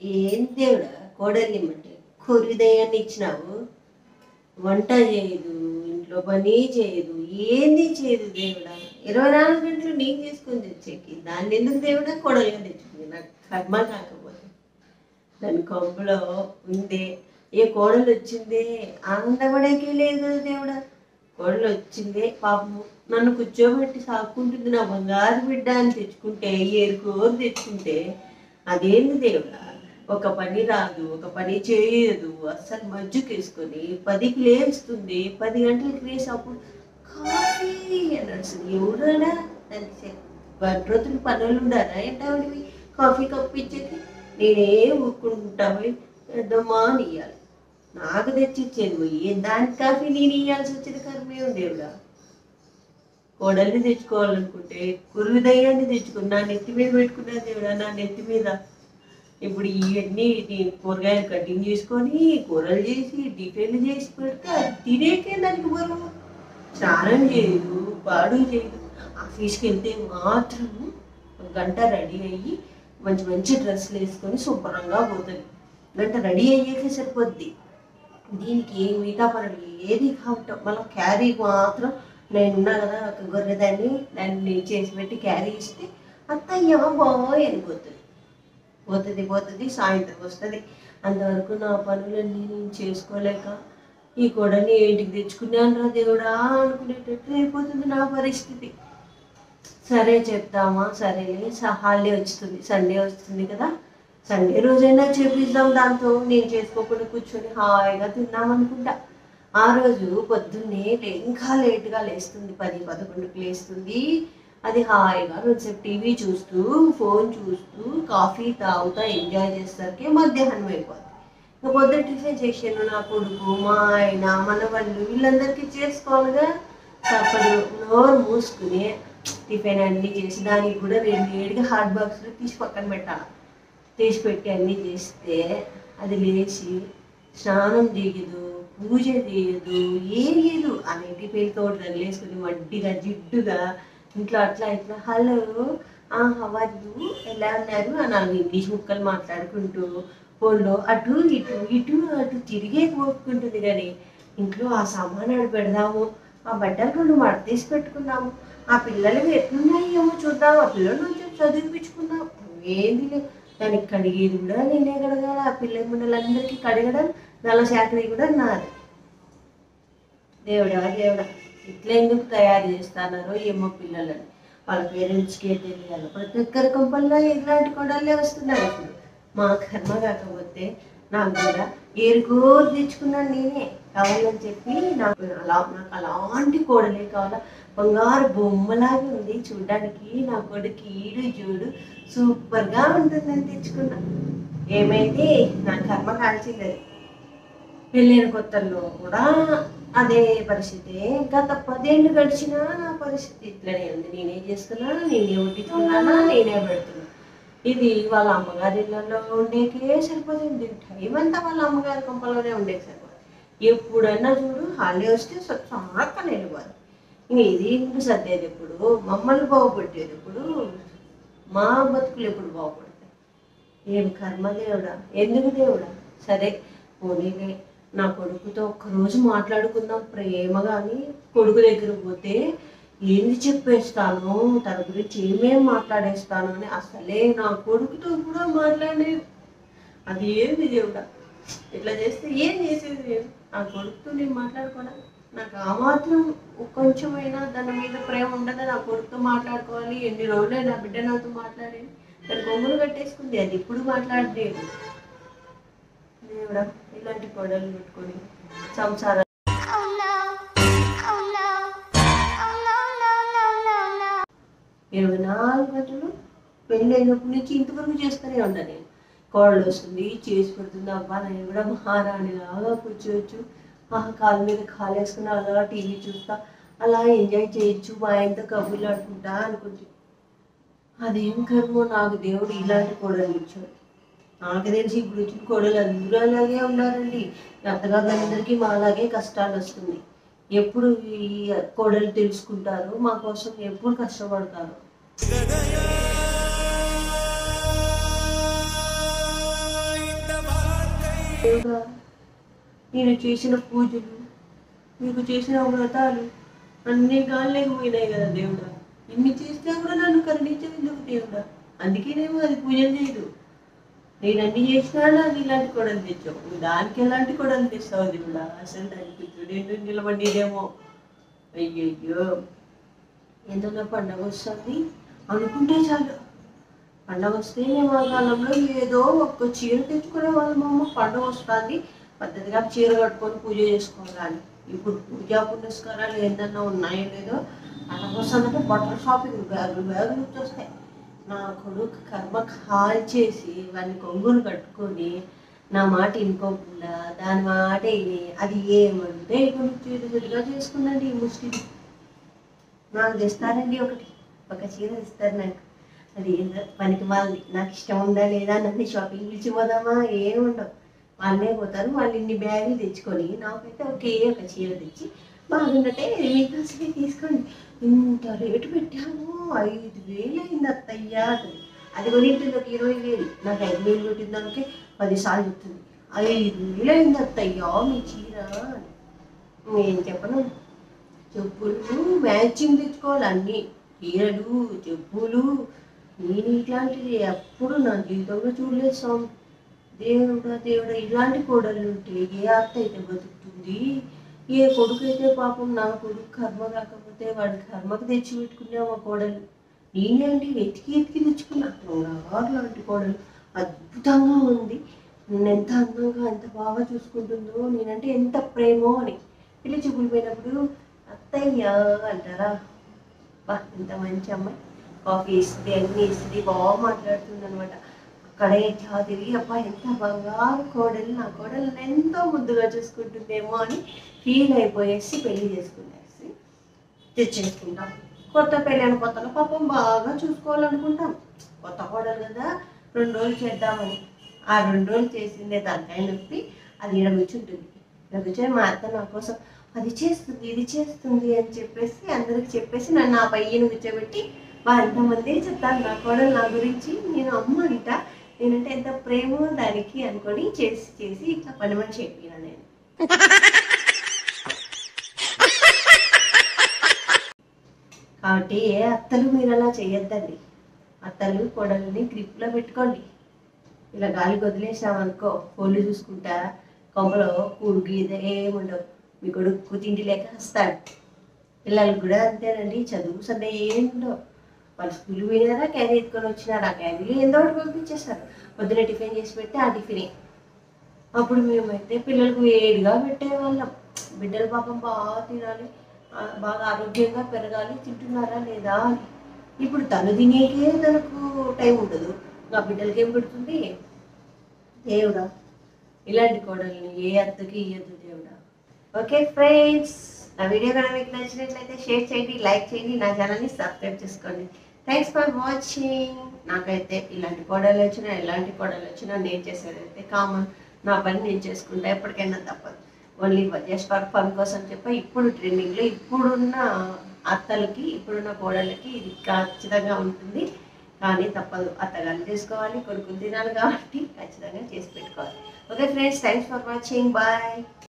ఏం దేవుడా కోడల్ని ఇమ్మంటే కొరిదయాన్ని ఇచ్చినావు వంట చేయదు ఇంట్లో పని చేయదు ఏంది చేయదు దేవుడా ఇరవై నాలుగు గంటలు నేను చేసుకొని తెచ్చేకి దాన్ని ఎందుకు దేవుడా కొడలుగా తెచ్చుకుంది నాకు కర్మ కాకపోతే దాని కొంపలో ఉందే ఏ కోడలు వచ్చిందే ఆనందపడేకే లేదు కదా దేవుడా కోడలు వచ్చిందే పాపము నన్ను కూర్చోబెట్టి సాక్కుంటుంది నా బంగారు బిడ్డ అని తెచ్చుకుంటే ఏరుకోరు తెచ్చుకుంటే అదేంది దేవుడా ఒక పని రాదు ఒక పని చేయదు అస్సలు మజ్జుకేసుకొని పదికి లేస్తుంది పది గంటలకు లేచి అప్పుడు కాఫీ అని అడుస్తుంది ఎవరైనా దానికి చె- పది రోజులు పనులు ఉండారా ఏంటావిడివి కాఫీ కప్పు ఇచ్చేది నేనే ఊరుకుంటావు పెద్దమ్మా అని ఇయ్యాలి నాకు తెచ్చిచ్చేది పోయి దానికి కాఫీ నేను ఇయ్యాల్సి వచ్చేది కర్మేం దేవుడా కోడల్ని తెచ్చుకోవాలనుకుంటే కురువి దయ్యాన్ని తెచ్చుకుని నా నెత్తి మీద పెట్టుకున్నా దేవుడా నా నెత్తి మీద ఇప్పుడు ఇవన్నీ ఇది కూరగాయలు కటింగ్ చేసుకొని కూరలు చేసి టిఫిన్లు చేసి పెడితే అది తినేకే దానికి బరువు స్నానం చేయదు పాడు చేయదు ఆఫీస్కి వెళ్తే మాత్రం ఒక గంట రెడీ అయ్యి మంచి మంచి డ్రెస్సులు వేసుకొని శుభ్రంగా పోతుంది గంట రెడీ అయ్యాకే సరిపోద్ది దీనికి మిగతా పనులు ఏది కావటం మళ్ళీ క్యారీ మాత్రం నేను ఉన్నా కదా ఒక గొర్రె దాన్ని దాన్ని నేను చేసి పెట్టి క్యారీ ఇస్తే అత్తయ్య బాయ్ అని పోతుంది పోతుంది పోతుంది సాయంత్రం వస్తుంది అంతవరకు నా పనులన్నీ నేను చేసుకోలేక ఈ కొడని ఇంటికి తెచ్చుకున్నాను రా దేవుడా అనుకునేటట్టు అయిపోతుంది నా పరిస్థితి సరే చెప్తామా సరేలే హాలిడే వస్తుంది సండే వస్తుంది కదా సండే రోజైనా చేపిద్దాం దాంతో నేను చేసుకోకుండా కూర్చొని హాయిగా తిందాం అనుకుంటా ఆ రోజు పొద్దున్నే లే- ఇంకా లేట్గా లేస్తుంది పది పదకొండుకి లేస్తుంది అది హాయిగా రోజుసేపు టీవీ చూస్తూ ఫోన్ చూస్తూ కాఫీ తాగుతా ఎంజాయ్ చేసరికి మధ్యాహ్నం అయిపోతుంది ఇంకా పొద్దున్న టిఫిన్ చేసాను నా కొడుకు మా ఆయన మనవాళ్ళు వీళ్ళందరికీ చేసుకోవాలిగా తప్పదు నోరు మూసుకుని టిఫిన్ అన్నీ చేసి దానికి కూడా రెండు వేడిగా హాట్ బాక్స్లో తీసి పక్కన పెట్టాలి తీసి పెట్టి అన్నీ చేస్తే అది లేచి స్నానం చేయదు పూజ చేయదు ఏం చేయదు ఆ నెట్టి పేరుతో దాన్ని వేసుకుని మడ్డిగా జిడ్డుగా ఇంట్లో అట్లా ఇట్లా హలో హవారు ఎలా ఉన్నారు ఆ నాలుగు ఇంగ్లీష్ ముక్కలు మాట్లాడుకుంటూ ఫోన్లో అటు ఇటు ఇటు అటు తిరిగే పోకుంటుంది కానీ ఇంట్లో ఆ సామానాలు పెడదాము ఆ బట్టలు రెండు మడ తీసి పెట్టుకుందాము ఆ పిల్లలు ఎట్లున్నాయేమో చూద్దాం ఆ పిల్లలు కొంచెం చదివిపించుకుందాం ఏంది లేదు. దానికి కడిగేది కూడా నేనే కడగాలి ఆ పిల్లల ముండలందరికీ కడగడం నల్ల శాఖని కూడా నాది దేవుడా దేవుడా ఇట్లా ఎందుకు తయారు చేస్తున్నారో ఏమో పిల్లలని వాళ్ళ పేరెంట్స్కే తెలియాలి ప్రతి ఒక్కరి కొంపల్లో ఇలాంటి కొడలే వస్తున్నారు ఇప్పుడు మా కర్మ కాకపోతే నాకు కూడా ఏరుకోరు తెచ్చుకున్నాను నేనే కావాలని చెప్పి నాకు అలా నాకు అలాంటి కోడలే కావాలా బంగారు బొమ్మలాగా ఉంది చూడడానికి నా కొడుకు ఈడు చూడు సూపర్గా ఉంటుందని తెచ్చుకున్నా ఏమైంది నా కర్మ కాల్చింది అది పెళ్ళైన కొత్తల్లో కూడా అదే పరిస్థితి గత పదేళ్ళు గడిచినా నా పరిస్థితి ఇట్లనే ఉంది నేనే చేస్తున్నా నేనే వండుతున్నానా నేనే పెడుతున్నా ఇది వాళ్ళ అమ్మగారి ఇళ్ళల్లో ఉండేకే సరిపోతుంది టైం అంతా వాళ్ళ అమ్మగారి కొంపలోనే ఉండేకి సరిపోతుంది ఎప్పుడన్నా చూడు హాలిడే వస్తే చక్కని వెళ్ళిపోదు ఇంక ఇది ఇంటి సర్దేది ఎప్పుడు మమ్మల్ని బాగుపట్టేది ఎప్పుడు మా బతుకులు ఎప్పుడు బాగుపడతాయి ఏం కర్మ దేవుడా ఎందుకు దేవుడా సరే పోనీలే నా కొడుకుతో ఒక్కరోజు మాట్లాడుకుందాం ప్రేమగా అని కొడుకు దగ్గర పోతే ఏంది చెప్పేస్తాను తన గురించి ఏమేం మాట్లాడేస్తాను అని అసలే నా కొడుకుతో కూడా మాట్లాడలేదు అది ఏంది దేవుడా ఇట్లా చేస్తే ఏం చేసేది నేను నా కొడుకుతో నేను మాట్లాడుకోనా నాకు ఆ మాత్రం కొంచెమైనా దాని మీద ప్రేమ ఉండదా నా కొడుకుతో మాట్లాడుకోవాలి ఎన్ని రోజులే నా బిడ్డ నాతో మాట్లాడేది దాని కొమ్ములు కట్టేసుకుంది అది ఇప్పుడు మాట్లాడలేదు దేవుడా ఇలాంటి గొడవలు పెట్టుకొని సంసారం Oh no. Oh no. Oh no, no, no, no, no. ఇరవై నాలుగు గంటలు పెళ్ళి అయినప్పటి నుంచి ఇంతవరకు చేస్తూనే ఉన్నా నేను కోడలు వస్తుంది చేసి పెడుతుంది అబ్బా నేను కూడా మహారాణిలాగా కూర్చోవచ్చు ఆ కాలు మీద కాలు వేసుకుని అలా టీవీ చూస్తా అలా ఎంజాయ్ చేయొచ్చు మా ఆయనతో కబుర్లు ఆడుకుంటా అనుకుంటుంది అదేం కర్మో నాకు దేవుడు ఇలాంటి కోడలు ఇచ్చాడు నాకు తెలిసి ఇప్పుడు వచ్చిన కోడలు అందరూ అలాగే ఉన్నారండి అత్తగారులందరికీ మా అలాగే కష్టాలు వస్తుంది ఎప్పుడు ఈ కోడలు తెలుసుకుంటారు మా కోసం ఎప్పుడు కష్టపడతారు దేవుడా నేను చేసిన పూజలు మీకు చేసిన వ్రతాలు అన్ని గాలిలేకపోయినాయి కదా దేవుడా ఇన్ని చేస్తే కూడా నన్ను కరుణించలేదు దేవుడా అందుకేనేమో అది పూజలు చేయదు నేను అన్ని చేసినా నాకు ఇలాంటి కొడలు తెచ్చావు నువ్వు దానికి ఎలాంటి కొడలు తెస్తావు దేవుడా అసలు దానికి రెండు నిలబడిదేమో అయ్యయ్యో ఏదైనా పండగ వస్తుంది అనుకుంటే చాలు పండగ వస్తే మేము ఆ కాలంలో ఏదో ఒక్క చీర తెచ్చుకునే వాళ్ళం అమ్మ పండగ వస్తుంది పద్ధతిగా చీర కట్టుకొని పూజ చేసుకోవాలి ఇప్పుడు పూజా పునస్కారాలు ఏందన్నా ఉన్నాయో లేదో పండగ వస్తుందంటే బట్టల షాపింగ్ బ్యాగులు బ్యాగులు వచ్చేస్తాయి నా కొడుకు కర్మ కాల్ చేసి వాడిని కొంగులు కట్టుకొని నా మాట వినుకోకుండా దాని మాట విని అది ఏమంటే ఇప్పుడు చీర చీరగా చేసుకుందండి ఈ ముస్లిం నాకు తెస్తారండి ఒకటి ఒక చీర ఇస్తారు నాకు అది ఏందో పనికి వాళ్ళది నాకు ఇష్టం ఉందా లేదా నన్ను షాపింగ్ పిలిచి పోదామా ఏం ఉండవు వాళ్ళే పోతారు వాళ్ళు ఇన్ని బ్యాగులు తెచ్చుకొని నాకైతే ఒకే ఒక చీర తెచ్చి బాగుందంటే మీకు అసలే తీసుకోండి ఇంత రేటు పెట్టాము ఐదు వేలు అయింది అత్తయ్యా అంటది అది కొనింటుంది ఒక ఇరవై వేలు నాకు ఐదు వేలు కొట్టిన దానికి పదిసార్లు చెప్తుంది ఐదు వేలు అయింది అత్తయ్యా మీ చీర అని నేను చెప్పను చెప్పులు మ్యాచింగ్ తెచ్చుకోవాలి అన్నీ చీరలు చెప్పులు నేను ఇట్లాంటిది ఎప్పుడు నా జీవితంలో చూడలేదు స్వామి దేవుడా దేవుడా ఇలాంటి కోడలు ఉంటే ఏ అత్త అయితే బతుకుతుంది ఏ కొడుకు అయితే పాపం నా కొడుకు కర్మ కాకపోతే వాడి కర్మకు తెచ్చి పెట్టుకునే మా కోడలు నేనేంటి వెతికి ఎతికి తెచ్చుకున్నా బంగారు లాంటి కోడలు అద్భుతంగా ఉంది నన్ను ఎంత అందంగా ఎంత బాగా చూసుకుంటుందో నేనంటే ఎంత ప్రేమో అని పిల్లి చూపులు పోయినప్పుడు అత్తయ్య అంటారా బా ఎంత మంచి అమ్మాయి కాఫీ ఇస్తుంది అన్ని ఇస్తుంది బాగా మాట్లాడుతుంది అనమాట అక్కడ ఇట్లా తిరిగి అబ్బా ఎంత బంగారు కోడలు నా కోడలు ఎంతో ముద్దుగా చూసుకుంటుందేమో అని ఫీల్ అయిపోయేసి పెళ్లి చేసుకునేసి తెచ్చేసుకుంటాం కొత్త పెళ్ళైన కొత్తలో పాపం బాగా చూసుకోవాలనుకుంటాం కొత్త కోడలు కదా రెండు రోజులు చేద్దామని ఆ రెండు రోజులు చేసిందే తలకాయ నొప్పి అది ఈడ కూర్చుంటుంది ఇక్కడ కూర్చొని మా అత్త నా కోసం అది చేస్తుంది ఇది చేస్తుంది అని చెప్పేసి అందరికి చెప్పేసి నన్ను ఆ పయ్యను కూర్చోబెట్టి మా అంతమంది చెప్తాను నా కోడలు నా గురించి నేను అమ్మ అంట నేనంటే ఎంత ప్రేమ దానికి అనుకొని చేసి చేసి ఇట్లా పని మనిషి అయిపోయినా నేను కాబట్టి ఏ అత్తలు మీరు అలా చేయొద్దండి అత్తలు కోడల్ని గ్రిప్లో పెట్టుకోండి ఇలా గాలికి వదిలేసామనుకో కోళ్ళు చూసుకుంటా కొంపలో కూడు గీత ఏముండవు మీ కొడుకు తిండి లేక వస్తాడు పిల్లలకు కూడా అంతేనండి చదువు సరే ఏమి ఉండవు వాళ్ళు స్కూల్ పోయినారా క్యారీ ఎత్తుకొని వచ్చినారా ఆ క్యారీలు ఏందో ఒకటి పంపించేస్తారు పొద్దున టిఫిన్ చేసి పెడితే ఆ టిఫినే అప్పుడు మేమైతే పిల్లలకు వేడిగా పెట్టేవాళ్ళం బిడ్డలు పాపం బాగా తినాలి ఆ, బాగా ఆరోగ్యంగా పెరగాలి తింటున్నారా లేదా అని ఇప్పుడు తను తినేకే తనకు టైం ఉండదు నా బిడ్డలకి ఏం పెడుతుంది దేవుడా ఇలాంటి కోడల్ని ఏ అత్తకి ఇయ్యద్దు దేవుడా ఓకే ఫ్రెండ్స్ నా వీడియో కనుక మీకు నచ్చినట్లయితే షేర్ చేయండి లైక్ చేయండి నా ఛానల్ని సబ్స్క్రైబ్ చేసుకోండి థ్యాంక్స్ ఫర్ వాచింగ్ నాకైతే ఇలాంటి కోడలు వచ్చినా ఎలాంటి కోడలు వచ్చినా నేను చేసేదైతే కామన్ నా పని నేను చేసుకుంటా ఎప్పటికైనా తప్పదు ఓన్లీ జస్ట్ ఫర్ ఫన్ కోసం చెప్ప ఇప్పుడు ట్రెండింగ్లో ఇప్పుడున్న అత్తలకి ఇప్పుడున్న కోడళ్ళకి ఇది ఖచ్చితంగా ఉంటుంది కానీ తప్పదు అత్తగారు చేసుకోవాలి కొడుకులు తినాలి కాబట్టి ఖచ్చితంగా చేసి పెట్టుకోవాలి okay friends thanks for watching bye